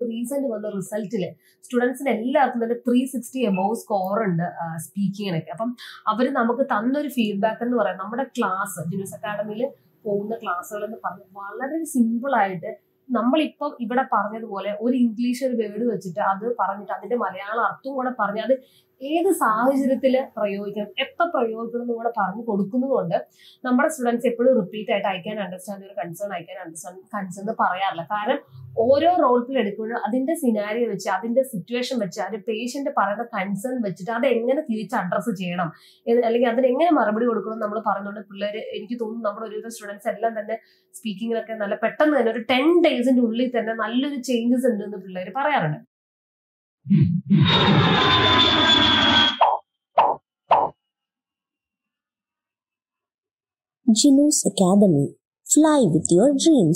Recent വന്ന റിസൾട്ടിൽ സ്റ്റുഡൻസിന് എല്ലാവർക്കും തന്നെ ത്രീ സിക്സ്റ്റി എബോവ് സ്കോർ ഉണ്ട് സ്പീക്കിങ്ങിനൊക്കെ അപ്പം അവർ നമുക്ക് തന്നൊരു ഫീഡ്ബാക്ക് എന്ന് പറയുന്നത് നമ്മുടെ ക്ലാസ് ജൂനിയസ് അക്കാഡമിയിൽ പോകുന്ന ക്ലാസ്സുകൾ എന്ന് പറഞ്ഞ് വളരെ സിമ്പിൾ ആയിട്ട് നമ്മളിപ്പം ഇവിടെ പറഞ്ഞതുപോലെ ഒരു ഇംഗ്ലീഷ് ഒരു വേർഡ് വെച്ചിട്ട് അത് പറഞ്ഞിട്ട് അതിന്റെ മലയാള അർത്ഥവും കൂടെ പറഞ്ഞ് അത് ഏത് സാഹചര്യത്തിൽ പ്രയോഗിക്കണം എപ്പോൾ പ്രയോഗിക്കണം എന്ന് കൂടെ പറഞ്ഞു കൊടുക്കുന്നതുകൊണ്ട് നമ്മുടെ സ്റ്റുഡൻസ് എപ്പോഴും റിപ്പീറ്റ് ആയിട്ട് ഐ ക്യാൻ അണ്ടർസ്റ്റാൻഡ് ഒരു concern I can understand concern എന്ന് പറയാറില്ല കാരണം ഓരോ റോൾ പ്ലേ എടുക്കുമ്പോഴും അതിന്റെ സിനാരിയോ വെച്ച് അതിന്റെ സിറ്റുവേഷൻ വെച്ച് അതിന്റെ പേഷ്യന്റ് പറയുന്ന കൺസേൺ വെച്ചിട്ട് അത് എങ്ങനെ തിരിച്ച് അഡ്രസ്സ് ചെയ്യണം എന്ന് അല്ലെങ്കിൽ അതിന് എങ്ങനെ മറുപടി കൊടുക്കണം നമ്മൾ പറയുന്നുണ്ട് പിള്ളേർ എനിക്ക് തോന്നുന്നു നമ്മുടെ ഒരുവിധ സ്റ്റുഡൻസ് എല്ലാം തന്നെ സ്പീക്കിങ്ങിലൊക്കെ നല്ല പെട്ടെന്ന് തന്നെ ഒരു ടെൻ ഡേയ്സിന്റെ ഉള്ളിൽ തന്നെ നല്ലൊരു ചേഞ്ചസ് ഉണ്ട് എന്ന് പിള്ളേർ പറയാറുണ്ട് Gino's Academy. Fly with your dreams.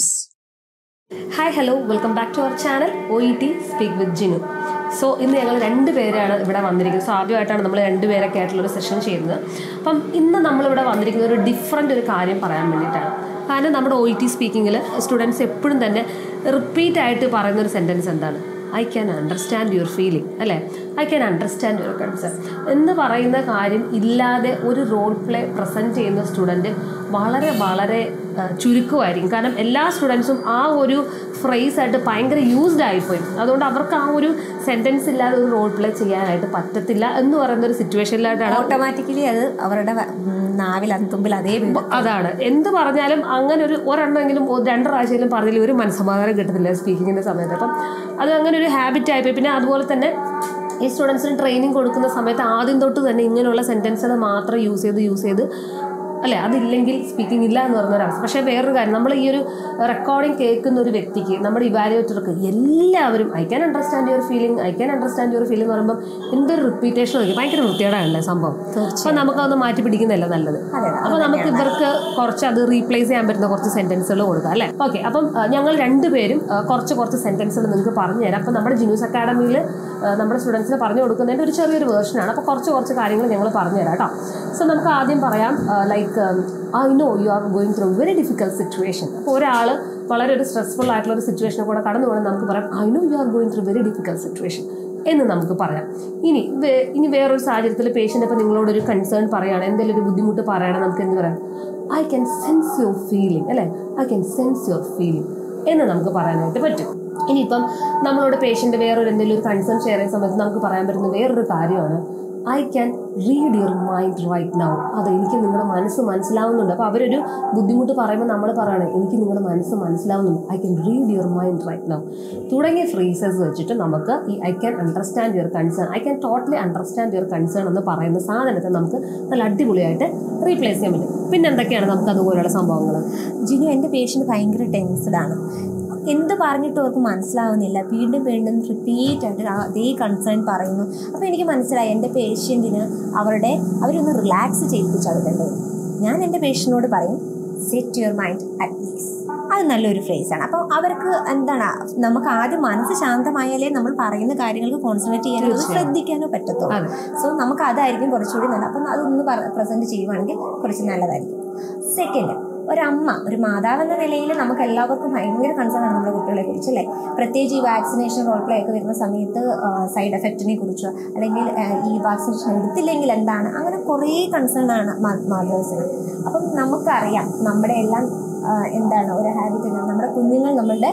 Hi hello welcome back to our channel O E T speak with Jinu so ഇന്ന് ഞങ്ങൾ രണ്ട് പേരാണ് ഇവിടെ വന്നിരിക്കുന്നത് സോ ആദ്യമായിട്ടാണ് നമ്മൾ രണ്ടുപേരൊക്കെ ആയിട്ടുള്ള ഒരു സെഷൻ ചെയ്യുന്നത് അപ്പം ഇന്ന് നമ്മളിവിടെ വന്നിരിക്കുന്ന ഒരു ഡിഫറെൻ്റ് ഒരു കാര്യം പറയാൻ വേണ്ടിയിട്ടാണ് കാരണം നമ്മുടെ ഒ ഇ ടി സ്പീക്കിങ്ങിൽ സ്റ്റുഡൻസ് എപ്പോഴും തന്നെ റിപ്പീറ്റ് ആയിട്ട് പറയുന്ന ഒരു സെൻറ്റൻസ് എന്താണ് I can understand your feeling അല്ലേ I can understand your concern എന്ന് പറയുന്ന കാര്യം ഇല്ലാതെ ഒരു റോൾ പ്ലേ പ്രസൻറ്റ് ചെയ്യുന്ന സ്റ്റുഡൻറ്റ് വളരെ വളരെ ആ, ചുരുക്കമായിരിക്കും കാരണം എല്ലാ സ്റ്റുഡൻസും ആ ഒരു ഫ്രേസ് ആയിട്ട് ഭയങ്കര യൂസ്ഡ് ആയിപ്പോയി അതുകൊണ്ട് അവർക്ക് ആ ഒരു സെൻറ്റൻസ് ഇല്ലാതെ ഒരു റോൾ പ്ലേ ചെയ്യാനായിട്ട് പറ്റത്തില്ല എന്ന് പറയുന്ന ഒരു സിറ്റുവേഷനിലായിട്ടാണ് ഓട്ടോമാറ്റിക്കലി അത് അവരുടെ വ- ഉം, നാവിൽ അന്തുമ്പിൽ അതേ വീഴും അതാണ് എന്ത് പറഞ്ഞാലും അങ്ങനെ ഒരു ഒരെണ്ണമെങ്കിലും ഒരു രണ്ട് പ്രാവശ്യമെങ്കിലും പറഞ്ഞാലും ഒരു മനസ്സമാധാനം കിട്ടത്തില്ല സ്പീക്കിങ്ങിന്റെ സമയത്ത് അപ്പം അത് അങ്ങനെ ഒരു ഹാബിറ്റ് ആയിപ്പോയി പിന്നെ അതുപോലെ തന്നെ ഈ സ്റ്റുഡൻസിന് ട്രെയിനിങ് കൊടുക്കുന്ന സമയത്ത് ആദ്യം തൊട്ട് തന്നെ ഇങ്ങനെയുള്ള സെൻറ്റൻസുകൾ മാത്രം യൂസ് ചെയ്ത് യൂസ് ചെയ്ത് അല്ലേ അതില്ലെങ്കിൽ സ്പീക്കിംഗ് ഇല്ല എന്ന് പറയുന്ന ഒരവസ്ഥ പക്ഷേ വേറൊരു കാര്യം നമ്മൾ ഈ ഒരു റെക്കോർഡിംഗ് കേൾക്കുന്ന ഒരു വ്യക്തിക്ക് നമ്മുടെ ഇവാലുവേറ്റർക്ക് എല്ലാവരും I can understand your feeling I can understand your feeling എന്ന് പറയുമ്പോൾ എന്തൊരു റിപ്പീറ്റേഷൻ നോക്കി ഭയങ്കര വൃത്തിയോടാണല്ലേ സംഭവം അപ്പോൾ നമുക്കതൊന്ന് മാറ്റി പിടിക്കുന്നതല്ല നല്ലത് അതെ, അപ്പോൾ നമുക്ക് ഇവർക്ക് കുറച്ച് അത് റീപ്ലേസ് ചെയ്യാൻ പറ്റുന്ന കുറച്ച് സെന്റൻസുകൾ കൊടുക്കാം അല്ലേ ഓക്കെ അപ്പം ആ, ഞങ്ങൾ രണ്ടുപേരും ആ, കുറച്ച് കുറച്ച് സെന്റൻസുകൾ നിങ്ങൾക്ക് പറഞ്ഞു തരാം അപ്പം നമ്മുടെ ജിനൂസ് അക്കാഡമിയിൽ നമ്മുടെ സ്റ്റുഡൻസിന് പറഞ്ഞു കൊടുക്കുന്നതിൻ്റെ ഒരു ചെറിയൊരു വേർഷനാണ് അപ്പോൾ കുറച്ച് കുറച്ച് കാര്യങ്ങൾ ഞങ്ങൾ പറഞ്ഞു തരാം കേട്ടോ സോ നമുക്ക് ആദ്യം പറയാം like I know you are going through very difficult situation അപ്പോൾ ഒരാൾ വളരെ ഒരു സ്ട്രെസ്ഫുൾ ആയിട്ടുള്ള ഒരു സിറ്റുവേഷനിൽ കൂടെ കടന്നു പോകണം നമുക്ക് പറയാം I know you are going through very difficult situation എന്ന് നമുക്ക് പറയാം ഇനി വേ- ഇനി വേറൊരു സാഹചര്യത്തിൽ പേഷ്യൻ്റ് ഇപ്പോൾ നിങ്ങളോടൊരു കൺസേൺ പറയുകയാണ് എന്തെങ്കിലും ഒരു ബുദ്ധിമുട്ട് പറയുകയാണ് നമുക്ക് എന്ത് പറയാം I can sense your feeling അല്ലേ I can sense your feeling എന്ന് നമുക്ക് പറയാനായിട്ട് പറ്റും ഇനിയിപ്പം നമ്മളോട് പേഷ്യൻ്റ് വേറൊരു എന്തെങ്കിലും ഒരു കൺസേൺ ഷെയർ ചെയ്യുന്ന സമയത്ത് നമുക്ക് പറയാൻ പറ്റുന്ന വേറൊരു കാര്യമാണ് I can read your mind right now അത് എനിക്ക് നിങ്ങളുടെ മനസ്സ് മനസ്സിലാവുന്നുണ്ട് അപ്പോൾ അവരൊരു ബുദ്ധിമുട്ട് പറയുമ്പോൾ നമ്മൾ പറയണം എനിക്ക് നിങ്ങളുടെ മനസ്സ് മനസ്സിലാവുന്നുണ്ട് I can read your mind right now തുടങ്ങിയ ഫ്രീസസ് വെച്ചിട്ട് നമുക്ക് ഈ I can understand your concern I can totally understand your concern എന്ന് പറയുന്ന സാധനത്തെ നമുക്ക് നല്ല അടിപൊളിയായിട്ട് റീപ്ലേസ് ചെയ്യാൻ പറ്റും പിന്നെ എന്തൊക്കെയാണ് നമുക്ക് അതുപോലെയുള്ള സംഭവങ്ങൾ ജിനു എൻ്റെ പേഷ്യൻ്റ് ഭയങ്കര ടെൻസ്ഡ് ആണ് എന്ത് പറഞ്ഞിട്ടും അവർക്ക് മനസ്സിലാവുന്നില്ല വീണ്ടും വീണ്ടും റിപ്പീറ്റ് ആയിട്ട് ആ അതേ കൺസേൺ പറയുന്നു അപ്പോൾ എനിക്ക് മനസ്സിലായി എൻ്റെ പേഷ്യൻറ്റിന് അവരുടെ അവരൊന്ന് റിലാക്സ് ചെയ്യിപ്പിച്ചവരുണ്ട് ഞാൻ എൻ്റെ പേഷ്യൻറ്റിനോട് പറയും set your mind at ease അത് നല്ലൊരു ഫ്രേസാണ് അപ്പോൾ അവർക്ക് എന്താണ് നമുക്ക് ആദ്യം മനസ്സ് ശാന്തമായാലേ നമ്മൾ പറയുന്ന കാര്യങ്ങൾക്ക് കോൺസെൻട്രേറ്റ് ചെയ്യാനോ അത് തീർച്ചയായും. ശ്രദ്ധിക്കാനോ പറ്റത്തുള്ളൂ അതെ സോ നമുക്ക് അതായിരിക്കും കുറച്ചുകൂടി നല്ലത് അപ്പം അതൊന്ന് പ്രസന്റ് ചെയ്യുവാണെങ്കിൽ കുറച്ച് നല്ലതായിരിക്കും സെക്കൻഡ് ഒരമ്മ ഒരു മാതാവ് എന്ന നിലയിൽ നമുക്ക് എല്ലാവർക്കും ഭയങ്കര കൺസേൺ ആണ് നമ്മുടെ കുട്ടികളെ കുറിച്ച് അല്ലേ പ്രത്യേകിച്ച് ഈ വാക്സിനേഷൻ റോൾ പ്ലേ ഒക്കെ വരുന്ന സമയത്ത് സൈഡ് എഫക്റ്റിനെ കുറിച്ചോ അല്ലെങ്കിൽ ആ, ഈ വാക്സിനേഷൻ എടുത്തില്ലെങ്കിൽ എന്താണ് അങ്ങനെ കുറേ കൺസേൺ ആണ് മാതേഴ്സിന് അപ്പം നമുക്കറിയാം നമ്മുടെ എല്ലാം ആ, എന്താണ് ഒരു ഹാബിറ്റ് നമ്മുടെ കുഞ്ഞുങ്ങൾ നമ്മളുടെ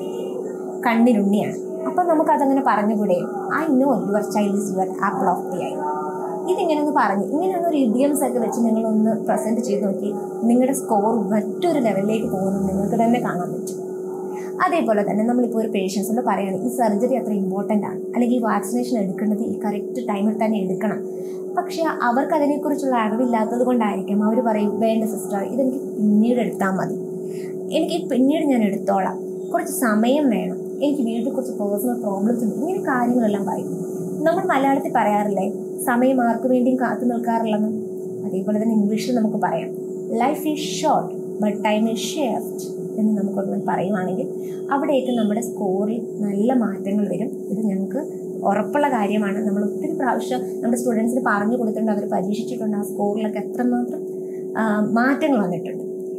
കണ്ണിലുണ്ണിയാണ് അപ്പം നമുക്കതങ്ങനെ പറഞ്ഞുകൂടെ I know your child is your apple of the eye ഇതിങ്ങനെ ഒന്ന് പറഞ്ഞ് ഇങ്ങനെയൊന്ന് ഒരു ഇഡിയംസ് ഒക്കെ വെച്ച് നിങ്ങളൊന്ന് പ്രസൻറ്റ് ചെയ്ത് നോക്കി നിങ്ങളുടെ സ്കോർ മറ്റൊരു ലെവലിലേക്ക് പോകുന്നത് നിങ്ങൾക്ക് തന്നെ കാണാൻ പറ്റും അതേപോലെ തന്നെ നമ്മളിപ്പോൾ ഒരു പേഷ്യൻസിനോട് പറയുകയാണ് ഈ സർജറി അത്ര ഇമ്പോർട്ടൻ്റ് ആണ് അല്ലെങ്കിൽ ഈ വാക്സിനേഷൻ എടുക്കേണ്ടത് ഈ കറക്റ്റ് ടൈമിൽ തന്നെ എടുക്കണം പക്ഷേ അവർക്ക് അതിനെക്കുറിച്ചുള്ള അറിവില്ലാത്തത് കൊണ്ടായിരിക്കും അവർ പറയും വേണ്ട സിസ്റ്റർ ഇതെനിക്ക് പിന്നീട് എടുത്താൽ മതി എനിക്ക് പിന്നീട് ഞാൻ എടുത്തോളാം കുറച്ച് സമയം വേണം എനിക്ക് വീട്ടിൽ കുറച്ച് പേഴ്സണൽ പ്രോബ്ലംസ് ഉണ്ട് ഇങ്ങനെ കാര്യങ്ങളെല്ലാം പറയും നമ്മൾ മലയാളത്തിൽ പറയാറില്ലേ സമയം ആർക്കു വേണ്ടിയും കാത്തു നിൽക്കാറില്ലെന്ന് അതേപോലെ തന്നെ ഇംഗ്ലീഷിൽ നമുക്ക് പറയാം life is short but time is shaft എന്ന് നമുക്കൊന്ന് പറയുവാണെങ്കിൽ അവിടെയൊക്കെ നമ്മുടെ സ്കോറിൽ നല്ല മാറ്റങ്ങൾ വരും ഇത് ഞങ്ങൾക്ക് ഉറപ്പുള്ള കാര്യമാണ് നമ്മൾ ഒത്തിരി പ്രാവശ്യം നമ്മുടെ സ്റ്റുഡൻസിന് പറഞ്ഞു കൊടുത്തിട്ടുണ്ട് അവർ പരീക്ഷിച്ചിട്ടുണ്ട് ആ സ്കോറിലൊക്കെ എത്രമാത്രം ആ, മാറ്റങ്ങൾ വന്നിട്ടുണ്ട്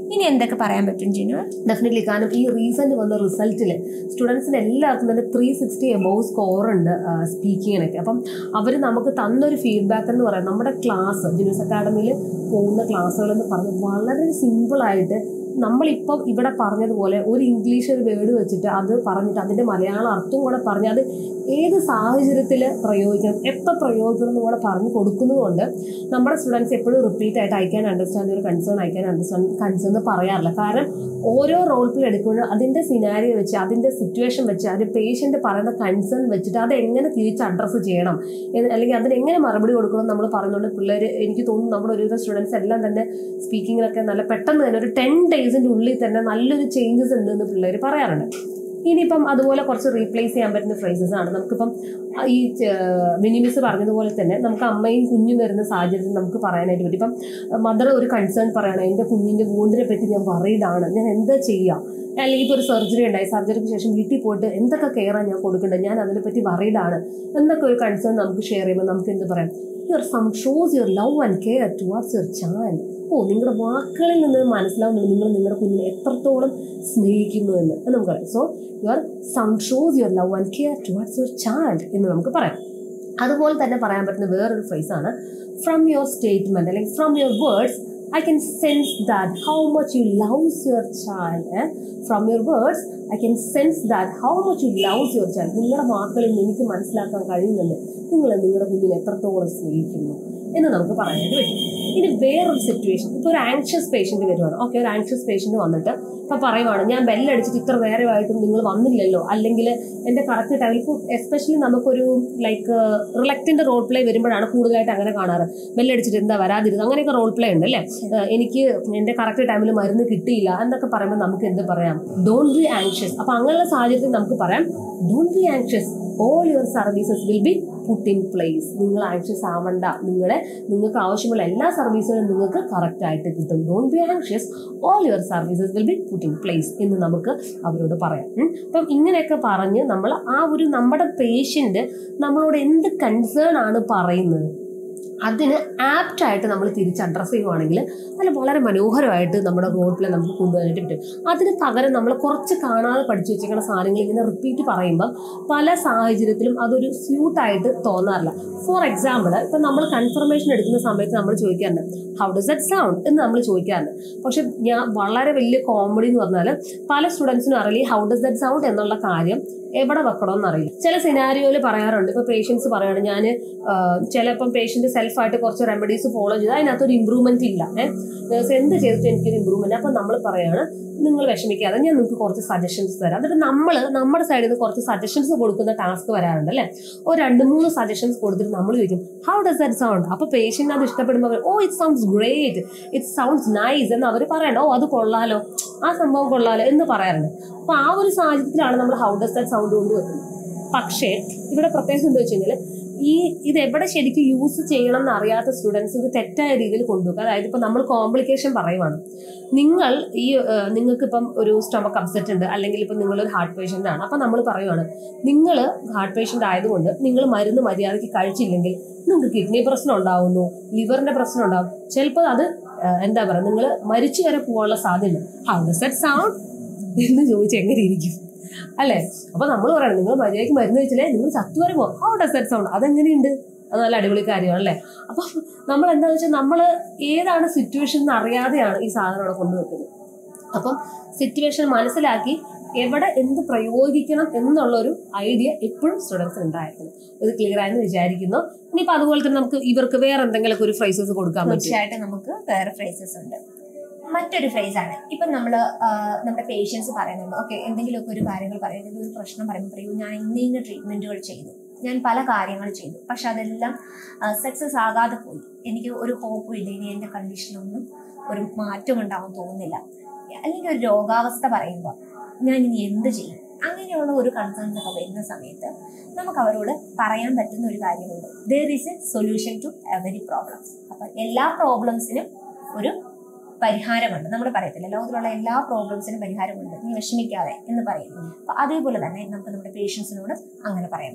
ഇനി എന്തൊക്കെ പറയാൻ പറ്റും ജിനു ഡെഫിനറ്റ്ലി കാരണം ഈ റീസെന്റ് വന്ന റിസൾട്ടിൽ സ്റ്റുഡൻസിന് എല്ലാവർക്കും തന്നെ ത്രീ സിക്സ്റ്റി എബോവ് സ്കോർ ഉണ്ട് സ്പീക്കിങ്ങിനൊക്കെ അപ്പം അവർ നമുക്ക് തന്നൊരു ഫീഡ്ബാക്ക് എന്ന് പറയാം നമ്മുടെ ക്ലാസ് ജിനൂസ് അക്കാഡമിയിൽ പോകുന്ന ക്ലാസ്സുകൾ എന്ന് പറഞ്ഞ് വളരെ സിമ്പിളായിട്ട് നമ്മളിപ്പം ഇവിടെ പറഞ്ഞതുപോലെ ഒരു ഇംഗ്ലീഷ് ഒരു വേർഡ് വെച്ചിട്ട് അത് പറഞ്ഞിട്ട് അതിൻ്റെ മലയാള അർത്ഥവും കൂടെ പറഞ്ഞ് അത് ഏത് സാഹചര്യത്തിൽ പ്രയോഗിക്കണം എപ്പോൾ പ്രയോഗിക്കണം എന്ന് കൂടെ പറഞ്ഞു കൊടുക്കുന്നതുകൊണ്ട് നമ്മുടെ സ്റ്റുഡൻസ് എപ്പോഴും റിപ്പീറ്റ് ആയിട്ട് ഐ ക്യാൻ അണ്ടർസ്റ്റാൻഡ് ഒരു concern I can understand concern എന്ന് പറയാറില്ല കാരണം ഓരോ റോൾ പ്ലേ എടുക്കുമ്പോഴും അതിൻ്റെ സിനാരിയോ വെച്ച് അതിൻ്റെ സിറ്റുവേഷൻ വെച്ച് അതിൻ്റെ പേഷ്യൻ്റ് പറയുന്ന കൺസേൺ വെച്ചിട്ട് അത് എങ്ങനെ തിരിച്ച് അഡ്രസ്സ് ചെയ്യണം എന്ന് അല്ലെങ്കിൽ അതിന് എങ്ങനെ മറുപടി കൊടുക്കണം നമ്മൾ പറയുന്നുണ്ട് പിള്ളേർ എനിക്ക് തോന്നുന്നു നമ്മുടെ ഒരുവിധ സ്റ്റുഡൻസ് എല്ലാം തന്നെ സ്പീക്കിങ്ങിലൊക്കെ നല്ല പെട്ടെന്ന് തന്നെ ഒരു ടെൻ ഡേയ്സിൻ്റെ ഉള്ളിൽ തന്നെ നല്ലൊരു ചേഞ്ചസ് ഉണ്ട് എന്ന് പിള്ളേർ പറയാറുണ്ട് ഇനിയിപ്പം അതുപോലെ കുറച്ച് റീപ്ലേസ് ചെയ്യാൻ പറ്റുന്ന ഫ്രേസസ് ആണ് നമുക്കിപ്പം ഈ മിനിമിസ് പറഞ്ഞതുപോലെ തന്നെ നമുക്ക് അമ്മയും കുഞ്ഞും വരുന്ന സാഹചര്യത്തിൽ നമുക്ക് പറയാനായിട്ട് പറ്റും ഇപ്പം മദർ ഒരു കൺസേൺ പറയണം എൻ്റെ കുഞ്ഞിൻ്റെ വൂണ്ടിനെ പറ്റി ഞാൻ വറീഡാണ് ഞാൻ എന്താ ചെയ്യുക അല്ലെങ്കിൽ ഇപ്പോൾ ഒരു സർജറി ഉണ്ടായി സർജറിക്ക് ശേഷം വീട്ടിൽ പോയിട്ട് എന്തൊക്കെ കെയറാണ് ഞാൻ കൊടുക്കേണ്ടത് ഞാൻ അതിനെപ്പറ്റി വറീഡാണ് എന്നൊക്കെ ഒരു കൺസേൺ നമുക്ക് ഷെയർ ചെയ്യുമ്പോൾ നമുക്ക് എന്ത് പറയാം your sum shows your love and care towards your child oh നിങ്ങളുടെ വാക്കുകളിൽ നിന്ന് മനസ്സിലാവുന്നുണ്ട് നിങ്ങൾ നിങ്ങളുടെ കുഞ്ഞിനെ എത്രത്തോളം സ്നേഹിക്കുന്നു എന്ന് എന്ന് നമുക്കറിയാം so your sum shows your love and care towards your child എന്ന് നമുക്ക് പറയാം അതുപോലെ തന്നെ പറയാൻ പറ്റുന്ന വേറൊരു phrase ആണ് ഫ്രം യുവർ സ്റ്റേറ്റ്മെന്റ് അല്ലെങ്കിൽ from your words I can sense that how much you loves your child from your words I can sense that how much you loves your child നിങ്ങളുടെ വാക്കുകളിൽ നിന്ന് എനിക്ക് മനസ്സിലാക്കാൻ കഴിയുന്നുണ്ട് നിങ്ങൾ നിങ്ങളുടെ കുഞ്ഞിനെ എത്രത്തോളം സ്നേഹിക്കുന്നു എന്ന് നമുക്ക് പറയാനായിട്ട് പറ്റും ഇനി വേറൊരു സിറ്റുവേഷൻ ഇപ്പോൾ ഒരു ആങ്ഷ്യസ് പേഷ്യന്റ് വരുവാണ് ഓക്കെ ഒരു ആങ്ഷ്യസ് പേഷ്യന്റ് വന്നിട്ട് ഇപ്പൊ പറയുവാണ് ഞാൻ ബെല്ലടിച്ചിട്ട് ഇത്ര നേരമായിട്ടും നിങ്ങൾ വന്നില്ലല്ലോ അല്ലെങ്കിൽ എൻ്റെ കറക്റ്റ് ടൈം ഇപ്പോൾ എസ്പെഷ്യലി നമുക്കൊരു ലൈക്ക് റിലക്റ്റിന്റെ റോൾ പ്ലേ വരുമ്പോഴാണ് കൂടുതലായിട്ട് അങ്ങനെ കാണാറ് ബെല്ലടിച്ചിട്ട് എന്താ വരാതിരുന്നത് അങ്ങനെയൊക്കെ റോൾ പ്ലേ ഉണ്ട് അല്ലേ ഏഹ് എനിക്ക് എൻ്റെ കറക്റ്റ് ടൈമിൽ മരുന്ന് കിട്ടിയില്ല എന്നൊക്കെ പറയുമ്പോൾ നമുക്ക് എന്ത് പറയാം ഡോണ്ട് ബി ആങ്ഷ്യസ് അപ്പൊ അങ്ങനെയുള്ള സാഹചര്യത്തിൽ നമുക്ക് പറയാം don't be anxious all your services will be put in place നിങ്ങൾ ആങ്ഷ്യസ് ആവണ്ട നിങ്ങളുടെ നിങ്ങൾക്ക് ആവശ്യമുള്ള എല്ലാ സർവീസുകളും നിങ്ങൾക്ക് കറക്റ്റ് ആയിട്ട് കിട്ടും don't be anxious all your services will be put in place എന്ന് നമുക്ക് അവരോട് പറയാം ഉം. അപ്പം ഇങ്ങനെയൊക്കെ പറഞ്ഞ് നമ്മൾ ആ ഒരു നമ്മുടെ പേഷ്യന്റ് നമ്മളോട് എന്ത് കൺസേൺ ആണ് പറയുന്നത് അതിന് ആപ്റ്റ് ആയിട്ട് നമ്മൾ തിരിച്ച് അഡ്രസ്സ് ചെയ്യുവാണെങ്കിൽ അതിൽ വളരെ മനോഹരമായിട്ട് നമ്മുടെ റോഡ് പ്ലേ നമുക്ക് കൊണ്ടുപോകാനായിട്ട് പറ്റും അതിന് പകരം നമ്മൾ കുറച്ച് കാണാതെ പഠിച്ചു വെച്ചിരിക്കുന്ന സാധനങ്ങൾ ഇങ്ങനെ റിപ്പീറ്റ് പറയുമ്പോൾ പല സാഹചര്യത്തിലും അതൊരു സ്യൂട്ടായിട്ട് തോന്നാറില്ല ഫോർ എക്സാമ്പിൾ ഇപ്പം നമ്മൾ കൺഫർമേഷൻ എടുക്കുന്ന സമയത്ത് നമ്മൾ ചോദിക്കാറുണ്ട് ഹൗ ഡസ് ദറ്റ് സൗണ്ട് എന്ന് നമ്മൾ ചോദിക്കാറുണ്ട് പക്ഷെ ഞാൻ വളരെ വലിയ കോമഡി എന്ന് പറഞ്ഞാൽ പല സ്റ്റുഡൻസിനും അറിയില്ല ഹൗ ഡസ് ദറ്റ് സൗണ്ട് എന്നുള്ള കാര്യം എവിടെ വെക്കണമെന്ന് അറിയില്ല ചില സിനാരിയോയിൽ പറയാറുണ്ട് ഇപ്പൊ പേഷ്യൻസ് പറയാണ് ഞാൻ ചിലപ്പം പേഷ്യന്റ് സെൽഫായിട്ട് കുറച്ച് റെമഡീസ് ഫോളോ ചെയ്ത് അതിനകത്ത് ഒരു ഇമ്പ്രൂവ്മെന്റ് ഇല്ല ഏഹ് എന്ത് ചെയ്തിട്ട് എനിക്കൊരു ഇമ്പ്രൂവ്മെന്റ് അപ്പൊ നമ്മൾ പറയാണ് നിങ്ങൾ വിഷമിക്കാതെ ഞാൻ നിങ്ങൾക്ക് കുറച്ച് സജഷൻസ് തരാം എന്നിട്ട് നമ്മൾ നമ്മുടെ സൈഡിൽ നിന്ന് കുറച്ച് സജഷൻസ് കൊടുക്കുന്ന ടാസ്ക് വരാറുണ്ട് അല്ലേ ഒരു രണ്ട് മൂന്ന് സജഷൻസ് കൊടുത്തിട്ട് നമ്മൾ ചോദിക്കും ഹൗ ഡസ് ദാറ്റ് സൗണ്ട് അപ്പൊ പേഷ്യന്റ് അത് ഇഷ്ടപ്പെടുമ്പോൾ oh it sounds great it sounds nice എന്ന് അവർ പറയണ്ട ഓ അത് കൊള്ളാലോ ആ സംഭവം കൊള്ളാലോ എന്ന് പറയാറുണ്ട് അപ്പൊ ആ ഒരു സാഹചര്യത്തിലാണ് നമ്മൾ ഹൗ ഡസ് ദാറ്റ് സൗണ്ട് കൊണ്ടുവരുന്നത് പക്ഷേ ഇവിടെ പ്രത്യേകം എന്താ വെച്ച് കഴിഞ്ഞാൽ ഈ ഇത് എവിടെ ശരിക്കും യൂസ് ചെയ്യണം എന്ന് അറിയാത്ത സ്റ്റുഡൻസ് ഇത് തെറ്റായ രീതിയിൽ കൊണ്ടുപോകുക അതായത് ഇപ്പൊ നമ്മൾ കോംപ്ലിക്കേഷൻ പറയുവാണ് നിങ്ങൾ ഈ നിങ്ങൾക്ക് ഇപ്പം ഒരു സ്റ്റൊമക്ക് അപ്സെറ്റ് ഉണ്ട് അല്ലെങ്കിൽ ഇപ്പം നിങ്ങൾ ഒരു ഹാർട്ട് പേഷ്യന്റ് ആണ് അപ്പൊ നമ്മൾ പറയുവാണ് നിങ്ങൾ ഹാർട്ട് പേഷ്യന്റ് ആയതുകൊണ്ട് നിങ്ങൾ മരുന്ന് മര്യാദയ്ക്ക് കഴിച്ചില്ലെങ്കിൽ നിങ്ങൾക്ക് കിഡ്നി പ്രശ്നം ഉണ്ടാവുന്നു ലിവറിന്റെ പ്രശ്നം ഉണ്ടാവും ചിലപ്പോൾ അത് ആ, എന്താ പറയുക നിങ്ങൾ മരിച്ചു വരെ പോകാനുള്ള സാധ്യത ഹൗ ഡസ് ദറ്റ് സൗണ്ട് എന്ന് ചോദിച്ചാൽ എങ്ങനെ ഇരിക്കും അല്ലേ അപ്പൊ നമ്മൾ പറയണം നിങ്ങൾ മര്യാദയ്ക്ക് മരുന്ന് വെച്ചില്ലേ നിങ്ങൾ ചത്തു വരെ പോകും ഹൗ ഡസ് ദറ്റ് സൗണ്ട് അതെങ്ങനെയുണ്ട് അത് നല്ല അടിപൊളി കാര്യമാണ് അല്ലേ അപ്പൊ നമ്മൾ എന്താന്ന് വെച്ചാൽ നമ്മൾ ഏതാണ് സിറ്റുവേഷൻ എന്ന് അറിയാതെയാണ് ഈ സാധനം അവിടെ കൊണ്ടുവെക്കുന്നത് അപ്പം സിറ്റുവേഷൻ മനസ്സിലാക്കി എവിടെ എന്ത് പ്രയോഗിക്കണം എന്നുള്ള ഒരു ഐഡിയ എപ്പോഴും സ്റ്റുഡൻസിന് ഉണ്ടായിരിക്കണം ഇത് ക്ലിയർ ആയെന്ന് വിചാരിക്കുന്നു ഇനിയിപ്പോ അതുപോലെ തന്നെ നമുക്ക് ഇവർക്ക് വേറെ എന്തെങ്കിലുമൊക്കെ ഒരു ഫ്രൈസസ് കൊടുക്കാൻ പറ്റും തീർച്ചയായിട്ടും നമുക്ക് വേറെ ഫ്രേസസ് ഉണ്ട് മറ്റൊരു phrase ആണ് ഇപ്പം നമ്മൾ നമ്മുടെ പേഷ്യൻസ് പറയുന്നുണ്ട് ഓക്കെ എന്തെങ്കിലുമൊക്കെ ഒരു കാര്യങ്ങൾ പറയും എന്തെങ്കിലും ഒരു പ്രശ്നം പറയുമ്പോൾ പറയൂ ഞാൻ ഇന്ന ഇന്ന ട്രീറ്റ്മെന്റുകൾ ചെയ്തു ഞാൻ പല കാര്യങ്ങൾ ചെയ്തു പക്ഷെ അതെല്ലാം സക്സസ് ആകാതെ പോയി എനിക്ക് ഒരു ഹോപ്പും ഇല്ല ഇനി എൻ്റെ കണ്ടീഷനൊന്നും ഒരു മാറ്റം ഉണ്ടാവും തോന്നുന്നില്ല അല്ലെങ്കിൽ ഒരു രോഗാവസ്ഥ പറയുമ്പോൾ ഞാൻ ഇനി എന്ത് ചെയ്യും അങ്ങനെയുള്ള ഒരു കൺസേൺസ് ഒക്കെ വരുന്ന സമയത്ത് നമുക്ക് അവരോട് പറയാൻ പറ്റുന്ന ഒരു കാര്യമുണ്ട് there is a solution to every problems അപ്പം എല്ലാ പ്രോബ്ലംസിനും ഒരു പരിഹാരമുണ്ട് നമ്മൾ പറയത്തില്ല ലോകത്തിലുള്ള എല്ലാ പ്രോബ്ലംസിനും പരിഹാരമുണ്ട് നീ വിഷമിക്കാതെ എന്ന് പറയുന്നു അപ്പൊ അതേപോലെ തന്നെ നമുക്ക് നമ്മുടെ പേഷ്യൻസിനോട് അങ്ങനെ പറയാൻ പറ്റും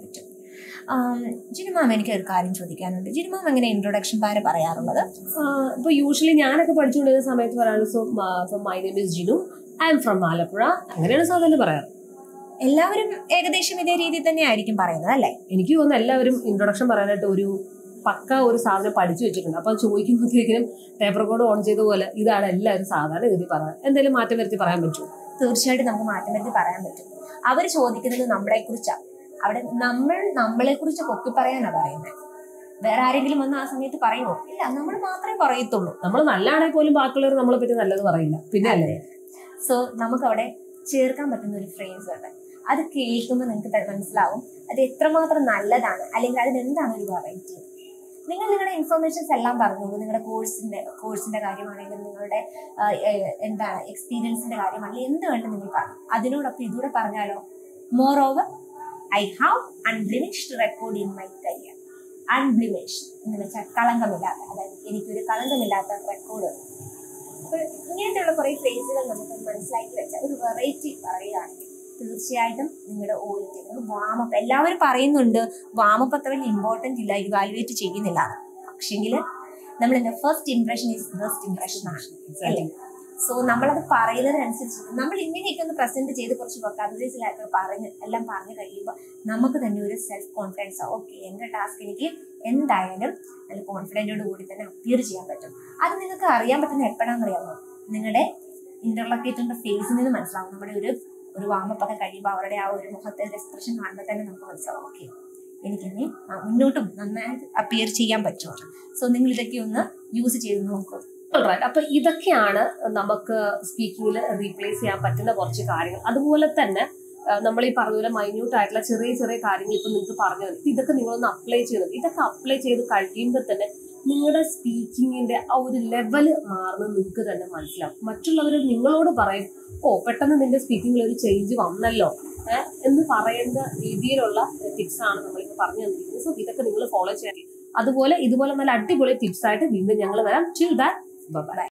ജിനുമാം എനിക്ക് ഒരു കാര്യം ചോദിക്കാനുണ്ട് ജിനുമാം എങ്ങനെ ഇൻട്രൊഡക്ഷൻ പാര് പറയാറുള്ളത് ഇപ്പൊ യൂഷ്വലി ഞാനൊക്കെ പഠിച്ചുകൊണ്ടിരുന്ന സമയത്ത് പറയാറ് so my name is Jinu I am from Alappuzha അങ്ങനെയാണ് സാധാരണ പറയാറ് എല്ലാവരും ഏകദേശം ഇതേ രീതിയിൽ തന്നെ ആയിരിക്കും പറയുന്നത് അല്ലേ എനിക്ക് തോന്നുന്നു എല്ലാവരും ഇൻട്രൊഡക്ഷൻ പറയാനായിട്ട് ഒരു പക്ക ഒരു സാധനം പഠിച്ചു വെച്ചിട്ടുണ്ട് അപ്പൊ ചോദിക്കുമ്പോഴത്തേക്കിനും ടേപ്പ് റെക്കോർഡ് ഓൺ ചെയ്ത പോലെ ഇതാണ് എല്ലാവരും സാധാരണ ഗതി പറയാൻ എന്തെങ്കിലും മാറ്റം വരുത്തി പറയാൻ പറ്റുമോ തീർച്ചയായിട്ടും നമുക്ക് മാറ്റം വരുത്തി പറയാൻ പറ്റും അവർ ചോദിക്കുന്നത് നമ്മളെ കുറിച്ചാണ് അവിടെ നമ്മൾ നമ്മളെ കുറിച്ച് പൊക്കി പറയാനാ പറയുന്നത് വേറെ ആരെങ്കിലും വന്ന് ആ സമയത്ത് പറയുമോ ഇല്ല നമ്മൾ മാത്രമേ പറയത്തുള്ളൂ നമ്മൾ നല്ലതാണെങ്കിൽ പോലും ബാക്കിയുള്ളവർ നമ്മളെ പറ്റി നല്ലത് പറയില്ല പിന്നെ അല്ലേ സോ നമുക്ക് അവിടെ ചേർക്കാൻ പറ്റുന്ന ഒരു ഫ്രേസ് ഉണ്ട് അത് കേൾക്കുമ്പോൾ നിങ്ങൾക്ക് ത- മനസ്സിലാവും അത് എത്രമാത്രം നല്ലതാണ് അല്ലെങ്കിൽ അതിന് എന്താണ് ഒരു വെറൈറ്റി നിങ്ങൾ നിങ്ങളുടെ ഇൻഫർമേഷൻസ് എല്ലാം പറഞ്ഞോളൂ നിങ്ങളുടെ കോഴ്സിന്റെ കോഴ്സിന്റെ കാര്യമാണെങ്കിലും നിങ്ങളുടെ ആ, ഏ, എന്താണ് എക്സ്പീരിയൻസിന്റെ കാര്യമാണെങ്കിലും എന്ത് വേണ്ട നിങ്ങൾ പറഞ്ഞു അതിനോടൊപ്പം ഇതൂടെ പറഞ്ഞാലോ moreover I have unblemished record in my career unblemished എന്ന് വെച്ചാൽ കളങ്കമില്ലാത്ത അതായത് എനിക്കൊരു കളങ്കമില്ലാത്ത റെക്കോർഡ് അപ്പോൾ ഇങ്ങനത്തെയുള്ള കുറേ ഫ്രേസുകൾ നമുക്ക് മനസ്സിലാക്കി വെച്ചാൽ ഒരു വെറൈറ്റി പറയുകയാണെങ്കിൽ തീർച്ചയായിട്ടും നിങ്ങളുടെ ഓ നിങ്ങൾ വാമപ്പ് എല്ലാവരും പറയുന്നുണ്ട് വാമപ്പ് അത്ര വലിയ ഇമ്പോർട്ടൻ്റ് ഇല്ല ഇവാലുവേറ്റ് ചെയ്യുന്നില്ല പക്ഷെങ്കിൽ നമ്മൾ എന്താ first impression is best impression ആണ് അല്ലേ സോ നമ്മളത് പറയുന്നതിനനുസരിച്ച് നമ്മൾ ഇങ്ങനെയൊക്കെ ഒന്ന് പ്രസന്റ് ചെയ്ത് കുറച്ച് വൊക്കാബുലറീസിലൊക്കെ പറഞ്ഞ് എല്ലാം പറഞ്ഞു കഴിയുമ്പോൾ നമുക്ക് തന്നെ ഒരു സെൽഫ് കോൺഫിഡൻസ് ഓക്കെ എൻ്റെ ടാസ്ക് എനിക്ക് എന്തായാലും നല്ല കോൺഫിഡൻറ്റോട് കൂടി തന്നെ അപ്പിയർ ചെയ്യാൻ പറ്റും അത് നിങ്ങൾക്ക് അറിയാൻ പറ്റുന്ന എപ്പോഴാണെന്ന് അറിയാമോ നിങ്ങളുടെ ഇന്റർലൊക്കേറ്ററിന്റെ ഫേസിൽ നിന്ന് മനസ്സിലാവും നമ്മുടെ ഒരു ഒരു വാമപ്പൊക്കെ കഴിയുമ്പോൾ അവരുടെ ആ ഒരു മുഖത്തെ എക്സ്പ്രഷൻ കാണുമ്പോൾ തന്നെ നമുക്ക് മനസ്സിലാവും ഓക്കെ എനിക്കിനി ആ, മുന്നോട്ടും നന്നായിട്ട് അപ്പിയർ ചെയ്യാൻ പറ്റുമോ സോ നിങ്ങൾ ഇതൊക്കെ ഒന്ന് യൂസ് ചെയ്ത് നോക്കൂ Alright. അപ്പൊ ഇതൊക്കെയാണ് നമുക്ക് സ്പീക്കിങ്ങിൽ റീപ്ലേസ് ചെയ്യാൻ പറ്റുന്ന കുറച്ച് കാര്യങ്ങൾ അതുപോലെ തന്നെ ആ, നമ്മൾ ഈ പറഞ്ഞ പോലെ മൈന്യൂട്ട് ആയിട്ടുള്ള ചെറിയ ചെറിയ കാര്യങ്ങൾ ഇപ്പൊ നിങ്ങൾക്ക് പറഞ്ഞു തരും ഇതൊക്കെ നിങ്ങളൊന്ന് അപ്ലൈ ചെയ്യുന്നത് ഇതൊക്കെ അപ്ലൈ ചെയ്ത് കഴിയുമ്പോൾ തന്നെ നിങ്ങളുടെ സ്പീക്കിങ്ങിന്റെ ആ ഒരു ലെവല് മാറുന്നത് നിങ്ങൾക്ക് തന്നെ മനസ്സിലാവും മറ്റുള്ളവർ നിങ്ങളോട് പറയും ഓ പെട്ടെന്ന് നിന്റെ സ്പീക്കിങ്ങിൽ ഒരു ചേഞ്ച് വന്നല്ലോ ഏഹ് എന്ന് പറയുന്ന രീതിയിലുള്ള ടിപ്സ് ആണ് നമ്മളിപ്പോൾ പറഞ്ഞു തന്നിരിക്കുന്നത് സോ ഇതൊക്കെ നിങ്ങൾ ഫോളോ ചെയ്യാൻ അതുപോലെ ഇതുപോലെ നല്ല അടിപൊളി ടിപ്സ് ആയിട്ട് വീണ്ടും ഞങ്ങൾ വരാം ചിൽ ദാറ്റ് ബൈ